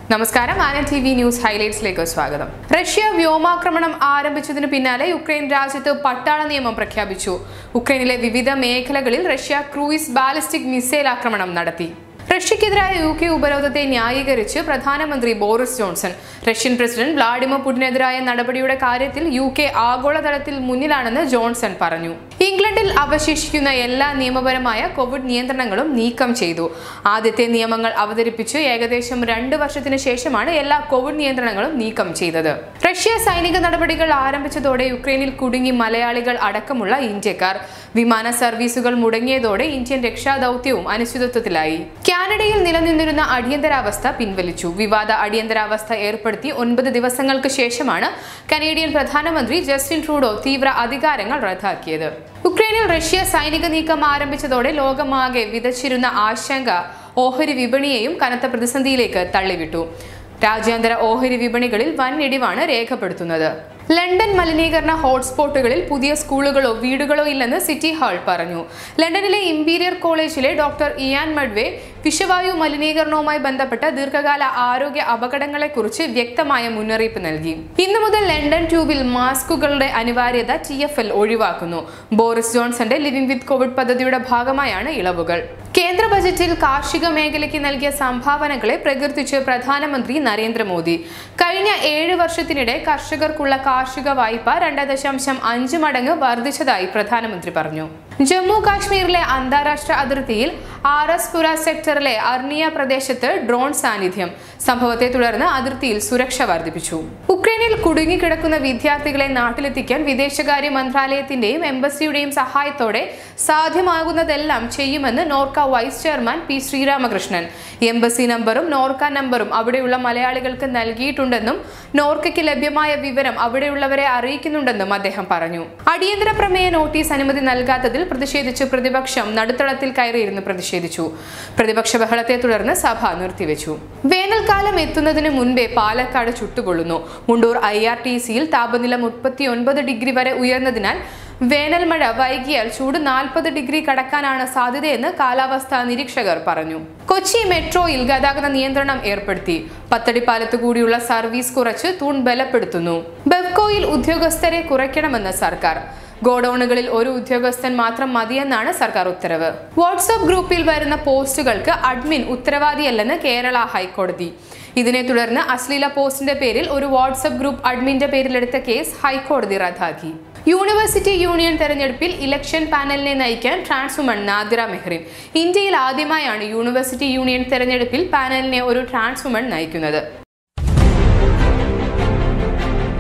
നമസ്കാരം Anand T V news ഹൈലൈറ്റ്സിലേക്ക് സ്വാഗതം റഷ്യ വ്യോമാക്രമണം ആരംഭിച്ചതിന് പിന്നാലെ യുക്രൈൻ രാജ്യത്ത് പട്ടാള നിയമം പ്രഖ്യാപിച്ചു ഉക്രൈനിലെ വിവിധ മേഖലകളിൽ റഷ്യ ക്രൂയിസ് ബാലിസ്റ്റിക് മിസൈൽ ആക്രമണം നടത്തി റഷ്യക്കെതിരായ യു കെ ഉപരോധത്തെ ന്യായീകരിച്ച് പ്രധാനമന്ത്രി Boris Johnson Russian president Vladimir പുടിനെതിരായ നടപടിയുടെ കാര്യത്തിൽ യു കെ ആഗോളതലത്തിൽ മുന്നിലാണെന്ന് ജോൺസൺ പറഞ്ഞു ഇംഗ്ലണ്ടിൽ അവശേഷിക്കുന്ന എല്ലാ നിയമപരമായ കോവിഡ് നിയന്ത്രണങ്ങളും നീക്കം ചെയ്തു ആദ്യത്തെ നിയമങ്ങൾ അവതരിപ്പിച്ച് ഏകദേശം രണ്ട് വർഷത്തിന് ശേഷമാണ് എല്ലാ കോവിഡ് നിയന്ത്രണങ്ങളും നീക്കം ചെയ്തത് റഷ്യ സൈനിക നടപടികൾ ആരംഭിച്ചതോടെ യുക്രൈനിൽ കുടുങ്ങി മലയാളികൾ അടക്കമുള്ള ഇന്ത്യക്കാർ വിമാന സർവീസുകൾ മുടങ്ങിയതോടെ ഇന്ത്യൻ രക്ഷാദൌത്യവും അനിശ്ചിതത്വത്തിലായി കാനഡയിൽ നിലനിന്നിരുന്ന അടിയന്തരാവസ്ഥ പിൻവലിച്ചു വിവാദ അടിയന്തരാവസ്ഥ ഏർപ്പെടുത്തി ഒൻപത് ദിവസങ്ങൾക്ക് ശേഷമാണ് കനേഡിയൻ പ്രധാനമന്ത്രി ജസ്റ്റിൻ ട്രൂഡോ തീവ്ര അധികാരങ്ങൾ റദ്ദാക്കിയത് ഉക്രൈനിൽ റഷ്യ സൈനിക നീക്കം ആരംഭിച്ചതോടെ ലോകമാകെ വിതച്ചിരുന്ന ആശങ്ക ഓഹരി വിപണിയെയും കനത്ത പ്രതിസന്ധിയിലേക്ക് തള്ളിവിട്ടു രാജ്യാന്തര ഓഹരി വിപണികളിൽ വൻ ഇടിവാണ് രേഖപ്പെടുത്തുന്നത് ലണ്ടൻ മലിനീകരണ ഹോട്ട്സ്പോട്ടുകളിൽ പുതിയ സ്കൂളുകളോ വീടുകളോ ഇല്ലെന്ന് സിറ്റി ഹാൾ പറഞ്ഞു ലണ്ടനിലെ ഇമ്പീരിയർ കോളേജിലെ ഡോക്ടർ ഇയാൻ മഡ്വേ വിഷവായു മലിനീകരണവുമായി ബന്ധപ്പെട്ട ദീർഘകാല ആരോഗ്യ അപകടങ്ങളെക്കുറിച്ച് വ്യക്തമായ മുന്നറിയിപ്പ് നൽകി ഇന്നു മുതൽ ലണ്ടൻ ട്യൂബിൽ മാസ്കുകളുടെ അനിവാര്യത ടി എഫ് എൽ ഒഴിവാക്കുന്നു ബോറിസ് ജോൺസന്റെ ലിവിംഗ് വിത്ത് കോവിഡ് പദ്ധതിയുടെ ഭാഗമായാണ് ഇളവുകൾ കേന്ദ്ര ബജറ്റിൽ കാർഷിക മേഖലയ്ക്ക് നൽകിയ സംഭാവനകളെ പ്രകീർത്തിച്ച് പ്രധാനമന്ത്രി നരേന്ദ്രമോദി കഴിഞ്ഞ ഏഴ് വർഷത്തിനിടെ കർഷകർക്കുള്ള കാർഷിക വായ്പ രണ്ട് ദശാംശം അഞ്ച് മടങ്ങ് വർദ്ധിച്ചതായി പ്രധാനമന്ത്രി പറഞ്ഞു ജമ്മു കാശ്മീരിലെ അന്താരാഷ്ട്ര അതിർത്തിയിൽ ആർ എസ് പുര സെക്ടറിലെ അർണിയ പ്രദേശത്ത് ഡ്രോൺ സാന്നിധ്യം സംഭവത്തെ തുടർന്ന് അതിർത്തിയിൽ സുരക്ഷ വർദ്ധിപ്പിച്ചു ഉക്രൈനിൽ കുടുങ്ങിക്കിടക്കുന്ന വിദ്യാർത്ഥികളെ നാട്ടിലെത്തിക്കാൻ വിദേശകാര്യ മന്ത്രാലയത്തിന്റെയും എംബസിയുടെയും സഹായത്തോടെ സാധ്യമാകുന്നതെല്ലാം ചെയ്യുമെന്ന് Norka vice chairman P Sreeramakrishnan embassy നമ്പറും നോർക്ക നമ്പറും അവിടെയുള്ള മലയാളികൾക്ക് നൽകിയിട്ടുണ്ടെന്നും നോർക്കയ്ക്ക് ലഭ്യമായ വിവരം അവിടെയുള്ളവരെ അറിയിക്കുന്നുണ്ടെന്നും അദ്ദേഹം പറഞ്ഞു അടിയന്തര പ്രമേയ നോട്ടീസ് അനുമതി നൽകാത്തതിൽ പ്രതിഷേധിച്ച് പ്രതിപക്ഷം നടുത്തളത്തിൽ കയറിയിരുന്ന് പ്രതിഷേധിച്ചു പ്രതിപക്ഷ ബഹളത്തെ തുടർന്ന് സഭ നിർത്തിവെച്ചു വേനൽക്കാലം എത്തുന്നതിന് മുൻപേ പാലക്കാട് ചുട്ടുകൊള്ളുന്നു മുണ്ടൂർ ഐ ആർ ടി സിയിൽ താപനില മുപ്പത്തി ഒൻപത് ഡിഗ്രി വരെ ഉയർന്നതിനാൽ വേനൽ മഴ വൈകിയാൽ ചൂട് നാൽപ്പത് ഡിഗ്രി കടക്കാനാണ് സാധ്യതയെന്ന് കാലാവസ്ഥാ നിരീക്ഷകർ പറഞ്ഞു കൊച്ചി മെട്രോയിൽ ഗതാഗത നിയന്ത്രണം ഏർപ്പെടുത്തി പത്തടിപ്പാലത്ത് കൂടിയുള്ള സർവീസ് കുറച്ച് തൂൺ ബലപ്പെടുത്തുന്നു ബെവ്കോയിൽ ഉദ്യോഗസ്ഥരെ കുറയ്ക്കണമെന്ന് സർക്കാർ ഗോഡൌണുകളിൽ ഒരു ഉദ്യോഗസ്ഥൻ മാത്രം മതിയെന്നാണ് സർക്കാർ ഉത്തരവ് വാട്സാപ്പ് ഗ്രൂപ്പിൽ വരുന്ന പോസ്റ്റുകൾക്ക് അഡ്മിൻ ഉത്തരവാദിയല്ലെന്ന് കേരള ഹൈക്കോടതി ഇതിനെ തുടർന്ന് അശ്ലീല പോസ്റ്റിന്റെ പേരിൽ ഒരു വാട്സപ്പ് ഗ്രൂപ്പ് അഡ്മിന്റെ പേരിലെടുത്ത കേസ് ഹൈക്കോടതി റദ്ദാക്കി യൂണിവേഴ്സിറ്റി യൂണിയൻ തെരഞ്ഞെടുപ്പിൽ ഇലക്ഷൻ പാനലിനെ നയിക്കാൻ ട്രാൻസ് വുമൺ നാദിറ മെഹ്റിൻ ഇന്ത്യയിൽ ആദ്യമായാണ് യൂണിവേഴ്സിറ്റി യൂണിയൻ തെരഞ്ഞെടുപ്പിൽ പാനലിനെ ഒരു ട്രാൻസ് വുമൺ നയിക്കുന്നത്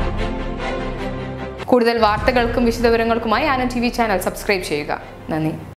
കൂടുതൽ വാർത്തകൾക്കും വിശദവിവരങ്ങൾക്കുമായി Anand T V channel subscribe ചെയ്യുക നന്ദി